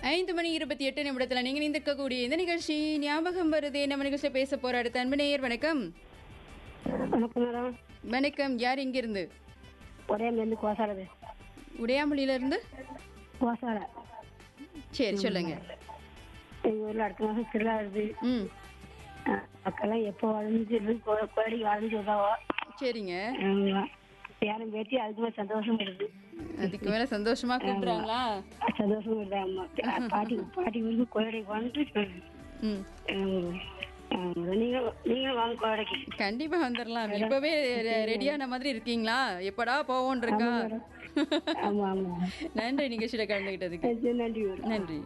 ஐந்து மணி இருபத்தி எட்டு நிமிடத்தில் நீங்கள் இணைந்திருக்கக்கூடிய இந்த நிகழ்ச்சி ஞாபகம் வருதே நம்ம நிகழ்ச்சியில் பேச போற அடுத்த அன்பு நேயர் வணக்கம் வணக்கம் மேடம் வணக்கம் யார் இங்கிருந்து உடையாமலேருந்து கோசாலது உடையாமொழியிலிருந்து கோசாலை சரி சொல்லுங்க எங்கள் ஊரில் அடுத்த மாதம் திருவிழா வருது ம் அஹ் மக்கள்லாம் எப்போ வளைஞ்சு கோயிலுக்கு வளைஞ்சு விடாவோ சரிங்க பேரம் பேத்தி அதுக்கு மேலே சந்தோஷம் வருது அதுக்கு மேல சந்தோஷமா கூப்பிடுறாங்களா சந்தோஷம் வருது அம்மா பாட்டி பாட்டி ஊருக்கு கோயிலுக்கு வந்துட்டு ம் நீங்கள் நீங்கள் வாங்க கோயிலுக்கு கண்டிப்பா வந்துடலாம் இப்பவே ரெ- ரெடியான மாதிரி இருக்கீங்களா எப்படா போவோன் இருக்கா ஆமாம் ஆமாம் நன்றி நிகழ்ச்சியில கலந்துகிட்டதுக்கு சரி, நன்றி மேடம் நன்றி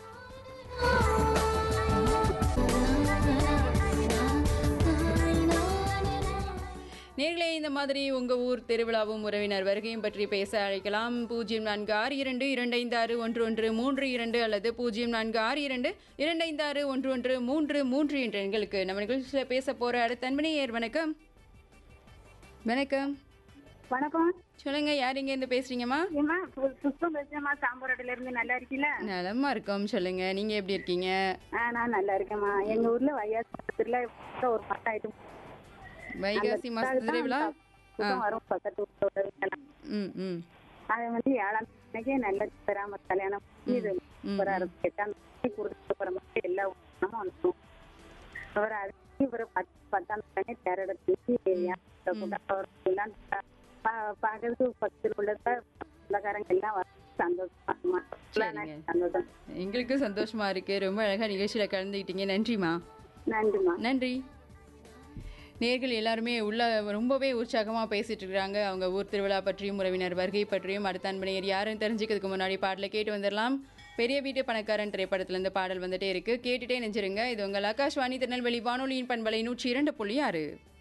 நேர்களே இந்த மாதிரி உங்க ஊர் திருவிழாவும் உறவினர் வருகையும் பற்றி பேச அழைக்கலாம் பூஜ்ஜியம் நான்கு ஆறு இரண்டு இரண்டு ஐந்து ஆறு ஒன்று ஒன்று மூன்று இரண்டு அல்லது பூஜ்ஜியம் நான்கு ஆறு இரண்டு இரண்டு ஐந்து ஆறு ஒன்று ஒன்று மூன்று மூன்று என்ற எண்களுக்கு நம்ம நிகழ்ச்சியில் பேச போற அடுத்த அன்பனையர் வணக்கம் வணக்கம் வணக்கம் சொல்லுங்க யார் இங்க இருந்து பேசுறீங்கம்மா ஏம்மா புஷ்பம் பேசுறேம்மா சாம்பாரோட்டில இருந்து நல்லா இருக்கீங்களா நலமா இருக்கோம் சொல்லுங்க நீங்க எப்படி இருக்கீங்க ஆ நான் நல்லா இருக்கேம்மா எங்க ஊர்ல வையாசத்துல ஒரு பத்து ஆயிட்டு வைகாசி மாச திருவிழா ஆ வரும் பக்கத்து ஊர்ல உள்ளவங்கெல்லாம். ம் ம் அது வந்து ஏழாம் தேதிக்கே நல்ல பெறாம கல்யாணம் இது சூப்பரா இருக்கும் எட்டாம் தேதி கொடுத்து போற மாதிரி எல்லா ஊர்லமும் வந்துடும் அவர் அதுக்கு இவர் பத்து பத்தாம் தேதி தேரெடுத்து எல்லாம் பா- பார்க்கறதுக்கு பக்கத்தில் உள்ள சொந்தக்காரங்க எல்லாம் வர சந்தோஷமா சரிங்க. சந்தோஷம் எங்களுக்கும் சந்தோஷமா இருக்கு ரொம்ப அழகா நிகழ்ச்சியில கலந்துக்கிட்டீங்க நன்றிம்மா நன்றிம்மா நன்றி நேர்கள் எல்லாருமே உள்ள ரொம்பவே உற்சாகமா பேசிட்டு இருக்காங்க அவங்க ஊர் திருவிழா பற்றியும் உறவினர் வருகை பற்றியும் அடுத்த அன்பனையர் யாருன்னு தெரிஞ்சுக்கிறதுக்கு முன்னாடி பாடலை கேட்டு வந்துடலாம் பெரிய வீட்டு பணக்காரன் திரைப்படத்துல இருந்து பாடல் வந்துட்டே இருக்கு கேட்டுட்டே நெஞ்சிருங்க இது உங்கள் ஆகாஷ்வாணி திருநெல்வேலி வானொலியின் பண்பலை நூற்றி இரண்டு புள்ளி ஆறு